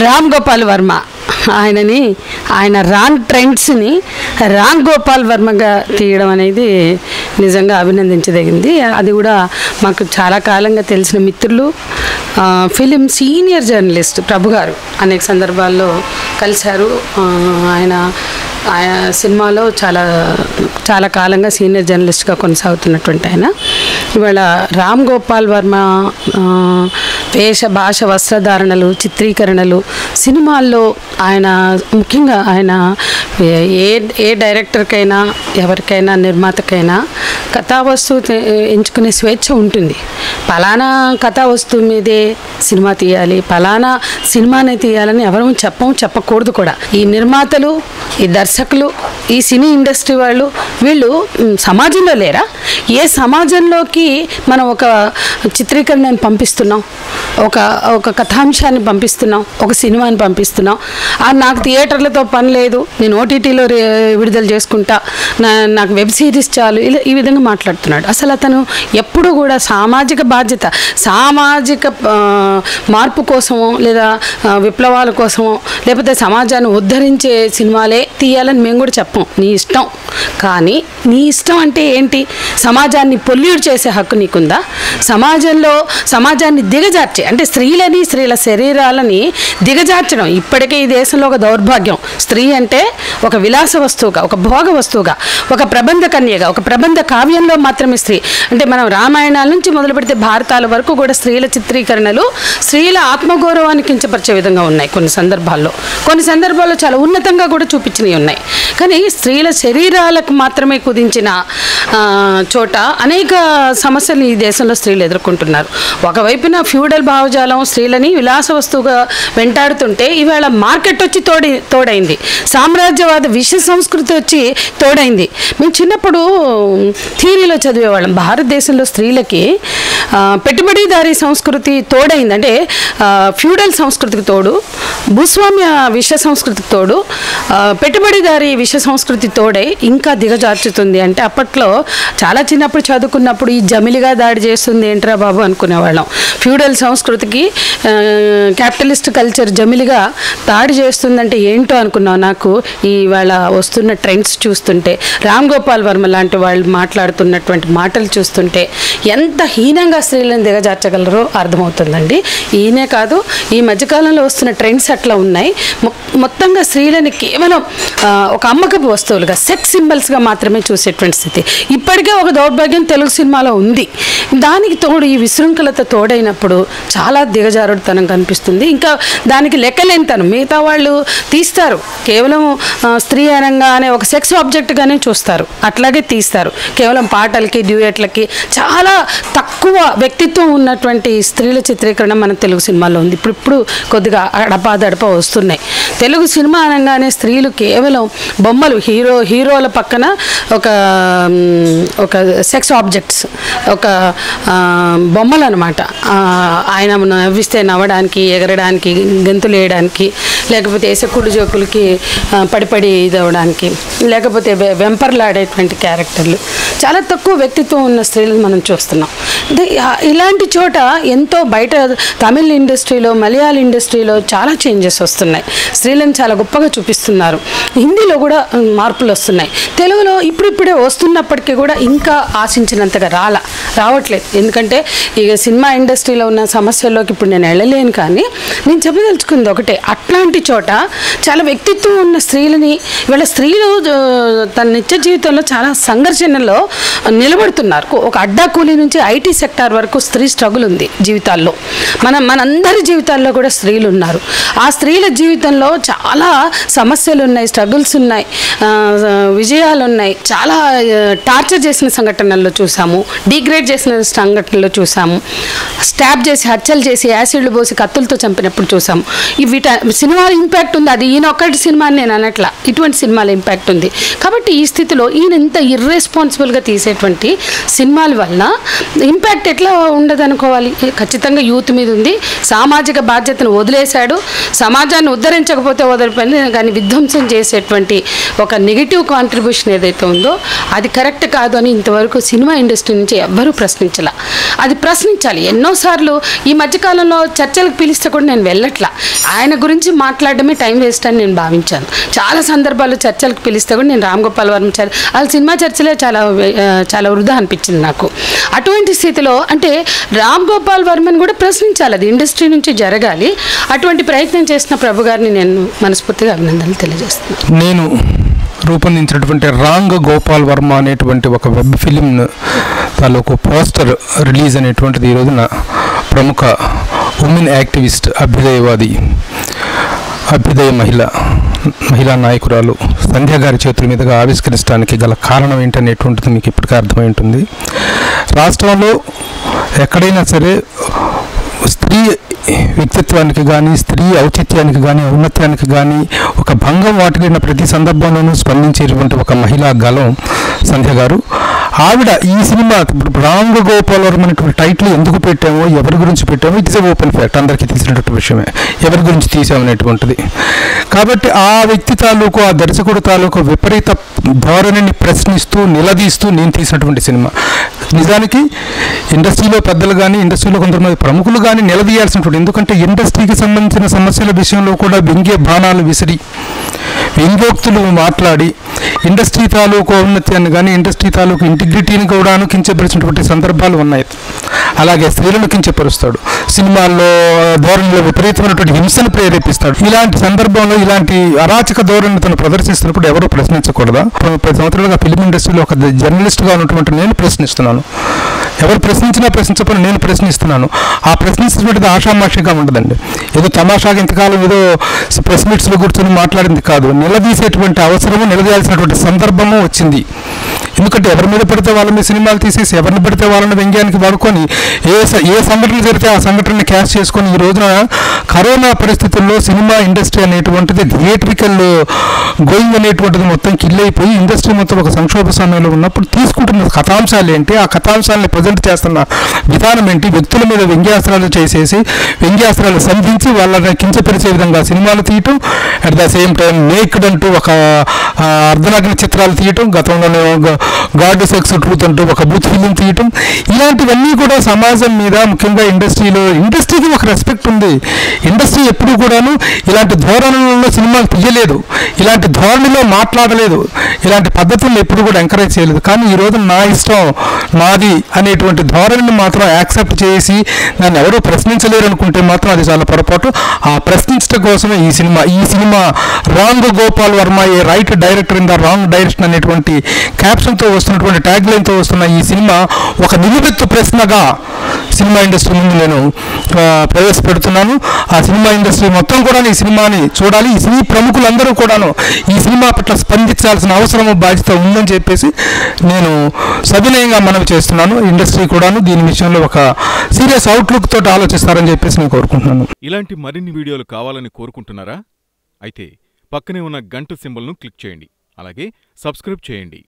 రామ్ గోపాల్ వర్మ ఆయనని ఆయన రాంగ్ ట్రెండ్స్ని రామ్ గోపాల్ వర్మగా తీయడం అనేది నిజంగా అభినందించదగింది అది కూడా మాకు చాలా కాలంగా తెలిసిన మిత్రులు ఆ, ఫిలిం సీనియర్ జర్నలిస్ట్ ప్రభు గారు అనేక సందర్భాల్లో కలిశారు ఆ, ఆయన ఆయన సినిమాలో చాలా చాలా కాలంగా సీనియర్ జర్నలిస్ట్గా కొనసాగుతున్నటువంటి ఆయన ఇవాళ రామ్ గోపాల్ వర్మ ఆ, వేష భాష వస్త్రధారణలు చిత్రీకరణలు సినిమాల్లో ఆయన ముఖ్యంగా ఆయన ఏ- ఏ ఏ డైరెక్టర్కైనా ఎవరికైనా నిర్మాతకైనా కథా వస్తువు తే- ఎంచుకునే స్వేచ్ఛ ఉంటుంది పలానా కథా వస్తువు మీదే సినిమా తీయాలి పలానా సినిమానే తీయాలని ఎవరు చెప్పం చెప్పకూడదు కూడా ఈ నిర్మాతలు ఈ దర్శకులు ఈ సినీ ఇండస్ట్రీ వాళ్ళు వీళ్ళు మ్, సమాజంలో లేరా ఏ సమాజంలోకి మనం ఒక చిత్రీకరణను పంపిస్తున్నాం ఒక ఒక కథాంశాన్ని పంపిస్తున్నాం ఒక సినిమాని పంపిస్తున్నాం ఆ నాకు థియేటర్లతో పని లేదు నేను ఓటీటీలో విడుదల చేసుకుంటా నా నాకు వెబ్ సిరీస్ చాలు ఇలా ఈ విధంగా మాట్లాడుతున్నాడు అసలు అతను ఎప్పుడు కూడా సామాజిక బాధ్యత సామాజిక ఆ, మార్పు కోసమో లేదా ఆ, విప్లవాల కోసమో లేకపోతే సమాజాన్ని ఉద్ధరించే సినిమాలే తీయాలని మేము కూడా చెప్పం నీ ఇష్టం కానీ నీ ఇష్టం అంటే ఏంటి సమాజాన్ని పొల్యూట్ చేసే హక్కు నీకుందా సమాజంలో సమాజాన్ని దిగజార్చే అంటే స్త్రీలని స్త్రీల శరీరాలని దిగజార్చడం ఇప్పటికే ఈ దేశంలో ఒక దౌర్భాగ్యం స్త్రీ అంటే ఒక విలాస వస్తువుగా ఒక భోగ వస్తువుగా ఒక ప్రబంధ కన్యగా ఒక ప్రబంధ కావ్యంలో మాత్రమే స్త్రీ అంటే మనం రామాయణాల నుంచి మొదలు పెడితే భారతాల వరకు కూడా స్త్రీల చిత్రీకరణలు స్త్రీల ఆత్మగౌరవాన్ని కించపరిచే విధంగా ఉన్నాయి కొన్ని సందర్భాల్లో కొన్ని సందర్భాల్లో చాలా ఉన్నతంగా కూడా చూపించినవి ఉన్నాయి కానీ స్త్రీల శరీరాలకు మాత్రమే కుదించిన ఆ, చోట అనేక సమస్యలు ఈ దేశంలో స్త్రీలు ఎదుర్కొంటున్నారు ఒకవైపున ఫ్యూడల్ భావజాలం స్త్రీలని విలాస వస్తువుగా వెంటాడుతుంటే ఇవాళ మార్కెట్ వచ్చి తోడి తోడైంది సామ్రాజ్యవాద విష సంస్కృతి వచ్చి తోడైంది మేము చిన్నప్పుడు థియరీలో చదివేవాళ్ళం భారతదేశంలో స్త్రీలకి ఆ, పెట్టుబడిదారీ సంస్కృతి తోడైంది అంటే ఆ, ఫ్యూడల్ సంస్కృతికి తోడు భూస్వామ్య విష సంస్కృతికి తోడు ఆ, పెట్టుబడిదారీ విష సంస్కృతి తోడై ఇంకా దిగజార్చుతుంది అంటే అప్పట్లో చాలా చిన్నప్పుడు చదువుకున్నప్పుడు ఈ జమిలిగా దాడి చేస్తుంది ఏంట్రా బాబు అనుకునేవాళ్ళం ఫ్యూడల్ సంస్కృతికి ఆ, క్యాపిటలిస్ట్ కల్చర్ జమిలిగా దాడి చేస్తుందంటే ఏంటో అనుకున్నాం నాకు ఇవాళ వస్తున్న ట్రెండ్స్ చూస్తుంటే రామ్ గోపాల్ వర్మ లాంటి వాళ్ళు మాట్లాడుతున్నటువంటి మాటలు చూస్తుంటే ఎంత హీనంగా స్త్రీలను దిగజార్చగలరో అర్థమవుతుందండి ఈయనే కాదు ఈ మధ్యకాలంలో వస్తున్న ట్రెండ్స్ అట్లా ఉన్నాయి మొ- మొత్తంగా స్త్రీలని కేవలం ఆ, ఒక అమ్మకపు వస్తువులుగా సెక్స్ సింబల్స్గా మాత్రమే చూసేటువంటి స్థితి ఇప్పటికే ఒక దౌర్భాగ్యం తెలుగు సినిమాలో ఉంది దానికి తోడు ఈ విశృంఖలత తోడైనప్పుడు చాలా దిగజారుడుతనం కనిపిస్తుంది ఇంకా దానికి లెక్కలేనితనం మిగతా వాళ్ళు తీస్తారు కేవలం ఆ, స్త్రీ అనగానే ఒక సెక్స్ ఆబ్జెక్ట్గానే చూస్తారు అట్లాగే తీస్తారు కేవలం పాటలకి డ్యూయట్లకి చాలా తక్కువ వ్యక్తిత్వం ఉన్నటువంటి స్త్రీల చిత్రీకరణ మన తెలుగు సినిమాలో ఉంది ఇప్పుడు ఇప్పుడు కొద్దిగా అడపాదడప వస్తున్నాయి తెలుగు సినిమా అనగానే స్త్రీలు కేవలం బొమ్మలు హీరో హీరోల పక్కన ఒక మ్, ఒక సెక్స్ ఆబ్జెక్ట్స్ ఒక ఆ, బొమ్మలు అనమాట ఆయన నవ్విస్తే నవ్వడానికి ఎగరడానికి గెంతులు వేయడానికి లేకపోతే వేసే జోకులకి ఆ, పడిపడి ఇది అవ్వడానికి లేకపోతే వె- వెంపర్లాడేటువంటి క్యారెక్టర్లు చాలా తక్కువ వ్యక్తిత్వం ఉన్న స్త్రీలను మనం చూస్తున్నాం అంటే ఆ- ఇలాంటి చోట ఎంతో బయట తమిళ ఇండస్ట్రీలో మలయాళ ఇండస్ట్రీలో చాలా చేంజెస్ వస్తున్నాయి స్త్రీలను చాలా గొప్పగా చూపిస్తున్నారు హిందీలో కూడా ఉమ్, మార్పులు వస్తున్నాయి తెలుగులో ఇప్పుడిప్పుడే వస్తున్నప్పటికీ కూడా ఇంకా ఆశించినంతగా రాల రావట్లేదు ఎందుకంటే ఇక సినిమా ఇండస్ట్రీలో ఉన్న సమస్యల్లోకి ఇప్పుడు నేను వెళ్ళలేను కానీ నేను చెప్పదలుచుకుంది ఒకటే అట్లాంటి చోట చాలా వ్యక్తిత్వం ఉన్న స్త్రీలని ఇవాళ స్త్రీలు ఆ, తన నిత్య జీవితంలో చాలా సంఘర్షణలో నిలబడుతున్నారు ఒక అడ్డా కూలీ నుంచి ఐటీ సెక్టార్ వరకు స్త్రీ స్ట్రగుల్ ఉంది జీవితాల్లో మన మనందరి జీవితాల్లో కూడా స్త్రీలు ఉన్నారు ఆ స్త్రీల జీవితంలో చాలా సమస్యలు ఉన్నాయి స్ట్రగుల్స్ ఉన్నాయి ఆ, విజయాలు ఉన్నాయి చాలా టార్చర్ చేసిన సంఘటనల్లో చూసాము డిగ్రేడ్ చేసిన సంఘటనలో చూసాము స్టాప్ చేసి హత్యలు చేసి యాసిడ్లు పోసి కత్తులతో చంపినప్పుడు చూసాము ఈ వీట సినిమాల ఇంపాక్ట్ ఉంది అది ఈయన ఒక్కటి సినిమా అని నేను అనట్లా ఇటువంటి సినిమాల ఇంపాక్ట్ ఉంది కాబట్టి ఈ స్థితిలో ఈయన ఇంత ఇర్రెస్పాన్సిబుల్గా తీసేటువంటి సినిమాల వల్ల ఇంపాక్ట్ ఎట్లా ఉండదు అనుకోవాలి ఖచ్చితంగా యూత్ మీద ఉంది సామాజిక బాధ్యతను వదిలేశాడు సమాజాన్ని ఉద్ధరించకపోతే వదిలిపోయింది కానీ విధ్వంసం చేసేటువంటి ఒక నెగిటివ్ కాంట్రిబ్యూషన్ ఏదైతే ఉందో అది కరెక్ట్ కాదు అని ఇంతవరకు సినిమా ఇండస్ట్రీ నుంచి ఎవ్వరూ ప్రశ్నించాల అది ప్రశ్నించాలి ఎన్నోసార్లు ఈ మధ్యకాలంలో చర్చలకు పిలిస్తే కూడా నేను వెళ్ళట్లా ఆయన గురించి మాట్లాడడమే టైం వేస్ట్ అని నేను భావించాను చాలా సందర్భాల్లో చర్చలకు పిలిస్తే కూడా నేను రామ్ గోపాల్ వర్మ చర్ వాళ్ళ సినిమా చర్చలే చాలా వే- ఆ, చాలా వృధా అనిపించింది నాకు అటువంటి స్థితిలో అంటే రామ్ గోపాల్ వర్మని కూడా ప్రశ్నించాలి అది ఇండస్ట్రీ నుంచి జరగాలి అటువంటి ప్రయత్నం చేసిన ప్రభు గారిని నేను మనస్ఫూర్తిగా అభినందనలు తెలియజేస్తున్నాను నేను రూపొందించినటువంటి రాంగ్ గోపాల్ వర్మ అనేటువంటి ఒక వెబ్ ఫిలిం తాలూకు పోస్టర్ రిలీజ్ అనేటువంటిది ఈ రోజున ప్రముఖ ఉమెన్ యాక్టివిస్ట్ అభ్యుదయవాది అభ్యుదయ మహిళ మహిళా నాయకురాలు సంధ్య గారి చేతుల మీదుగా ఆవిష్కరించడానికి గల కారణం ఏంటనేటువంటిది మీకు ఇప్పటికే అర్థమై ఉంటుంది రాష్ట్రంలో ఎక్కడైనా సరే స్త్రీ వ్యక్తిత్వానికి కానీ స్త్రీ ఔచిత్యానికి కానీ ఔన్నత్యానికి కానీ ఒక భంగం వాటిల్లిన ప్రతి సందర్భంలోనూ స్పందించేటువంటి ఒక మహిళా గలం సంధ్య గారు ఆవిడ ఈ సినిమా రాంగ్ గోపాలవరం అనేటువంటి టైటిల్ ఎందుకు పెట్టామో ఎవరి గురించి పెట్టామో ఇట్ ఇస్ ఓపెన్ ఫ్యాక్ట్ అందరికీ తీసినటువంటి విషయమే ఎవరి గురించి తీసామనేటువంటిది కాబట్టి ఆ వ్యక్తి తాలూకు ఆ దర్శకుడు తాలూకు విపరీత ధోరణిని ప్రశ్నిస్తూ నిలదీస్తూ నేను తీసినటువంటి సినిమా నిజానికి ఇండస్ట్రీలో పెద్దలు కానీ ఇండస్ట్రీలో కొంతమంది ప్రముఖులు కానీ నిలదీయాల్సినటువంటి ఎందుకంటే ఇండస్ట్రీకి సంబంధించిన సమస్యల విషయంలో కూడా వ్యంగ్య బాణాలు విసిరి వ్యంగ్యోక్తులు మాట్లాడి ఇండస్ట్రీ తాలూకు ఔన్నత్యాన్ని కానీ ఇండస్ట్రీ తాలూకు ఇంటిగ్రిటీని కూడాను కించపరిచినటువంటి సందర్భాలు ఉన్నాయి అలాగే స్త్రీలను కించపరుస్తాడు సినిమాల్లో ధోరణిలో విపరీతమైనటువంటి హింసను ప్రేరేపిస్తాడు ఇలాంటి సందర్భంలో ఇలాంటి అరాచక ధోరణిని తను ప్రదర్శిస్తున్నప్పుడు ఎవరు ప్రశ్నించకూడదా ఇప్పుడు పది సంవత్సరాలుగా ఫిలిం ఇండస్ట్రీలో ఒక జర్నలిస్ట్గా ఉన్నటువంటి నేను ప్రశ్నిస్తున్నాను ఎవరు ప్రశ్నించినా ప్రశ్నించకపోయినా నేను ప్రశ్నిస్తున్నాను ఆ ప్రశ్నించినటువంటిది ఆషామాషిగా ఉండదండి ఏదో తమాషాగా ఇంతకాలం ఏదో ప్రెస్ మీట్స్లో కూర్చొని మాట్లాడింది కాదు నిలదీసేటువంటి అవసరము నిలదీయాల్సినటువంటి సందర్భము వచ్చింది ఎందుకంటే ఎవరి మీద పడితే వాళ్ళ మీద సినిమాలు తీసేసి ఎవరిని పడితే వాళ్ళని వ్యంగ్యానికి వాడుకొని ఏ స- ఏ సంఘటన జరిగితే ఆ సంఘటనని క్యాష్ చేసుకొని ఈ రోజున కరోనా పరిస్థితుల్లో సినిమా ఇండస్ట్రీ అనేటువంటిది థియేట్రికల్ గోయింగ్ అనేటువంటిది మొత్తం కిల్ అయిపోయి ఇండస్ట్రీ మొత్తం ఒక సంక్షోభ సమయంలో ఉన్నప్పుడు తీసుకుంటున్న కథాంశాలు ఏంటి ఆ కథాంశాలని ప్రజెంట్ చేస్తున్న విధానం ఏంటి వ్యక్తుల మీద వ్యంగ్యాస్త్రాలు చేసేసి వ్యంగ్యాస్త్రాలు సంధించి వాళ్ళని కించపరిచే విధంగా సినిమాలు తీయటం at the same time naked అంటూ ఒక ఆ, అర్ధనగ్న చిత్రాలు తీయటం గతంలోనే గాడ్ సెక్స్ ట్రూత్ అంటూ ఒక బూత్ ఫిలిం తీయటం ఇలాంటివన్నీ కూడా సమాజం మీద ముఖ్యంగా ఇండస్ట్రీలో ఇండస్ట్రీకి ఒక రెస్పెక్ట్ ఉంది ఇండస్ట్రీ ఎప్పుడు కూడాను ఇలాంటి ధోరణులలో సినిమాలు తీయలేదు ఇలాంటి ధోరణిలో మాట్లాడలేదు ఇలాంటి పద్ధతులను ఎప్పుడు కూడా ఎంకరేజ్ చేయలేదు కానీ ఈ రోజు నా ఇష్టం నాది అనేటువంటి ధోరణిని మాత్రం యాక్సెప్ట్ చేసి దాన్ని ఎవరూ ప్రశ్నించలేరు అనుకుంటే మాత్రం అది చాలా పొరపాటు ఆ ప్రశ్నించడం కోసమే ఈ సినిమా ఈ cinema wrong Gopal Varma a right director in the wrong direction అనేటువంటి క్యాప్షన్తో వస్తున్నటువంటి ట్యాగ్ లైన్తో వస్తున్న ఈ సినిమా ఒక నిలువెత్తు ప్రశ్నగా సినిమా ఇండస్ట్రీ ముందు నేను ఆ, ప్రవేశపెడుతున్నాను ఆ సినిమా ఇండస్ట్రీ మొత్తం కూడా ఈ సినిమాని చూడాలి ఈ సినీ ప్రముఖులందరూ కూడాను ఈ సినిమా పట్ల స్పందించాల్సిన అవసరం బాధ్యత ఉందని చెప్పేసి నేను సవినయంగా మనవి చేస్తున్నాను ఇండస్ట్రీ కూడాను దీని విషయంలో ఒక సీరియస్ అవుట్లుక్ తోటి ఆలోచిస్తారని చెప్పేసి నేను కోరుకుంటున్నాను ఇలాంటి మరిన్ని వీడియోలు కావాలని కోరుకుంటున్నారా అయితే పక్కనే ఉన్న గంట సింబల్ను క్లిక్ చేయండి అలాగే సబ్స్క్రైబ్ చేయండి